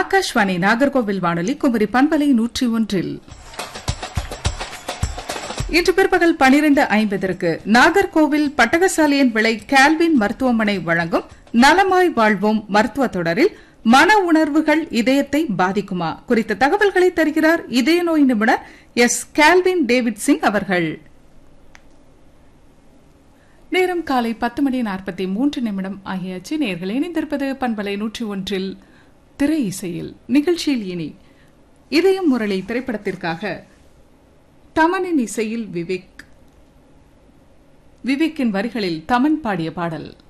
ஆகாஷ்வாணி நாகர்கோவில் வானொலி குமரி பண்பலை நூற்றி ஒன்றில் இன்று பிற்பகல் பனிரெண்டு ஐம்பதற்கு நாகர்கோவில் பட்டகசாலியன் விளை கேல்வின் மருத்துவமனை வழங்கும் நலமாய் வாழ்வோம் மருத்துவ தொடரில் மன உணர்வுகள் இதயத்தை பாதிக்குமா குறித்த தகவல்களை தருகிறார் இதய நோய் நிபுணர் எஸ் கேல்வின் டேவிட் சிங் அவர்கள் நேரம் காலை பத்து மணி நாற்பத்தி மூன்று நிமிடம் ஆகியாச்சு நேர்கள் இணைந்திருப்பது பண்பலை நூற்றி ஒன்றில் திரை இசையில் நிகழ்ச்சியில் இனி இதயம் முரளி திரைப்படத்திற்காக தமனின் இசையில் விவேக் விவேக்கின் வரிகளில் தமன் பாடிய பாடல்